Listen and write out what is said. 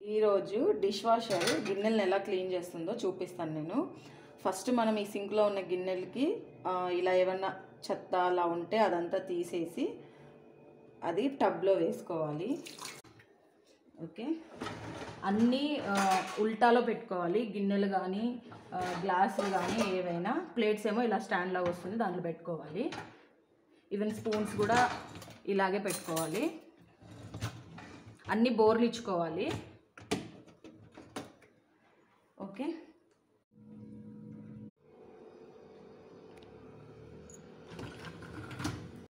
ఈరోజు dish washer గిన్నెలను ఎలా clean చేస్తుందో చూపిస్తాను నేను ఫస్ట్ మనం ఈ సింక్లో ఉన్న గిన్నెలకి ఆ, ఇలా ఏమన్నా చెత్త అలా ఉంటే అదంతా తీసేసి అది టబ్లో వేసుకోవాలి ఓకే అన్నీ ఆ, ఉల్టాలో పెట్టుకోవాలి గిన్నెలు కానీ గ్లాసులు కానీ ఏవైనా ప్లేట్స్ ఏమో ఇలా స్టాండ్లో వస్తుంది దాంట్లో పెట్టుకోవాలి ఈవెన్ స్పూన్స్ కూడా ఇలాగే పెట్టుకోవాలి అన్ని బోర్లు ఇచ్చుకోవాలి ఓకే